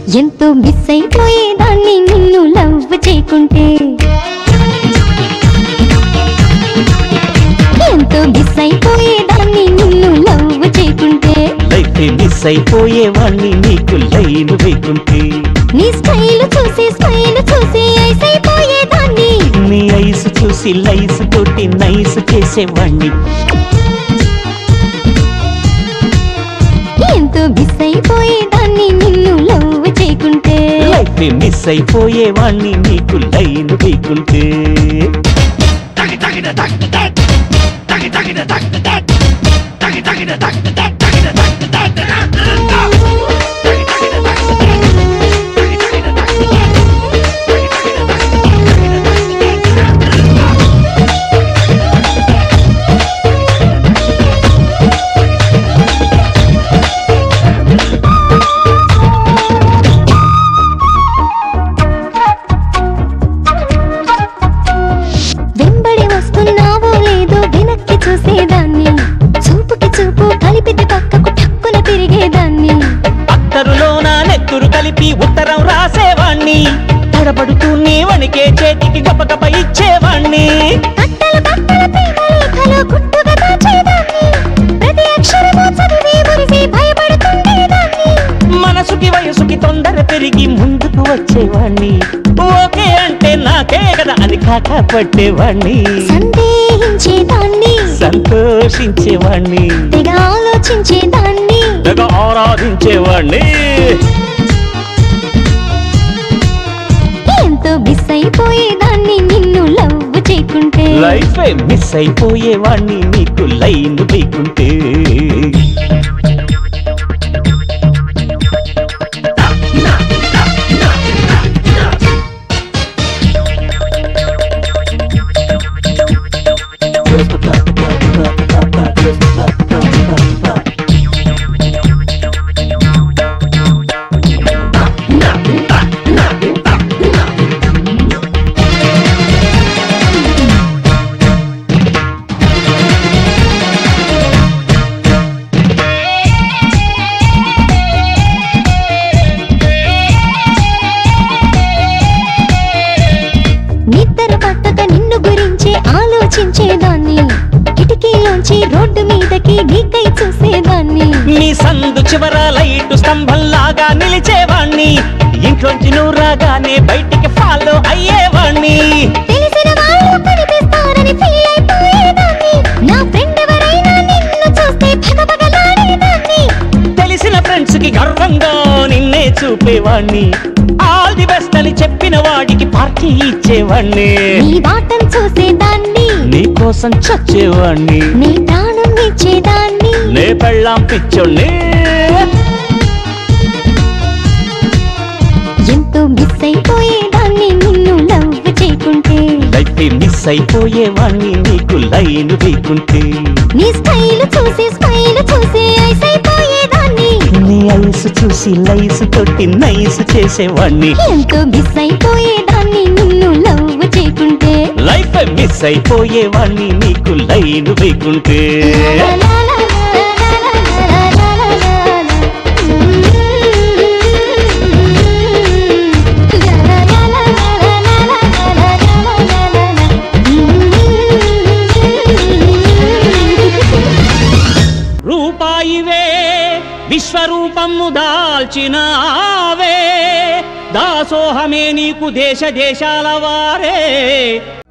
ఎంతో మిస్ అయిపోయేదాన్ని నిన్ను లవ్ చేయకుంటే ఎంతో మిస్ అయిపోయేదాన్ని నిన్ను లవ్ చేయకుంటే లైఫ్ మిస్ అయిపోయేవాణ్ణి నీకు లైన్ వేకుంటే నీ స్టైల్ చూసి స్మైల్ చూసి ఐస్ అయిపోయేదాన్ని నీ ఐస్ చూసి లైస్ తోటి నైస్ చేసేవాణ్ణి ఎంతో మిస్ అయిపోయేదాన్ని నిన్ను లవ్ చేయకుంటే లైఫ్ మిస్ అయిపోయేవాణ్ణి నీకు లైన్ వేకుంటే వెంబడి వస్తున్నావో లేదో వెనక్కి చూసేదాన్ని చూపుకి చూపు కలిపితే పక్కకు టక్కున తిరిగేదాన్ని అత్తరులోన నెత్తురు కలిపి ఉత్తరం రాసేవాణ్ణి తడబడుతూనే వణికే చేతికి గపగప ఇచ్చేవాణ్ణి కట్టల కట్టల ప్రేమ లేఖలో గుట్టుగా దాచేదాన్ని ప్రతి అక్షరము చదివి మురిసి భయపడుతుండేదాన్ని మనసుకి వయసుకి తొందర పెరిగి ముందుకు వచ్చేవాణ్ణి ఓకే అంటే నాకే కదా అని కాక పట్టేవాణ్ణి సందేహించేదాన్ని సంతోషించేవాణ్ణి తెగ ఆలోచించేదాన్ని తెగ ఆరాధించేవాణ్ణి ఎంతో మిస్ అయిపోయేదాన్ని నిన్ను లవ్ చేయకుంటే లైఫ్ మిస్ అయిపోయేవాణ్ణి నీకు లైన్ లేకుంటే నిద్ర పట్టక నిన్ను గురించే ఆలోచించేదాన్ని కిటికీలోంచి రోడ్డు మీదకి నీకై చూసేదాన్ని నీ సందు చివర లైట్ స్తంభంలాగా నిలిచేవాణ్ణి ఇంట్లోంచి నువ్వు రాగానే బయటికి ఫాలో అయ్యేవాణ్ణి తెలిసిన వాళ్ళు కనిపిస్తారని ఫీల్ అయిపోయేదాన్ని నా ఫ్రెండ్ ఎవరైనా నిన్ను చూస్తే భగభగలాడేదాన్ని తెలిసిన ఫ్రెండ్స్ కి గర్వంగా నిన్నే చూపేవాణ్ణి ఆల్ ది బెస్ట్ అని చెప్పిన వాడికి పార్టీ ఇచ్చేవాణ్ణి నీ బాటం చూసేదాన్ని నీ కోసం చచ్చేవాణ్ణి నీ ప్రాణం ఇచ్చేదాన్ని నే పెళ్ళాం పిచ్చోణ్ణి ఎంతో మిస్ అయిపోయేదాన్ని నిన్ను లవ్ చేయకుంటే లైఫ్ మిస్ అయిపోయేవాణ్ణి నీకు లైన్ లేకుంటే నీ స్టైల్ చూసి స్మైల్ చూసి ఐస్ అయిపోయేదాన్ని నీ ఐస్ చూసి లైస్ తోటి నైస్ చేసేవాణ్ణి ఎంతో మిస్ అయిపోయేదాన్ని నిన్ను లవ్ చేయకుంటే లైఫ్ మిస్ అయిపోయేవాణ్ణి నీకు లైన్ వేకుంటే లా లా లా లా లా లా లా లా లా లా. లా లా లా లా లా లా లా లా లా లా లా. రూపాయివే విశ్వరూపము దాల్చినావే దాసోహమే నీకు దేశ దేశాల వారే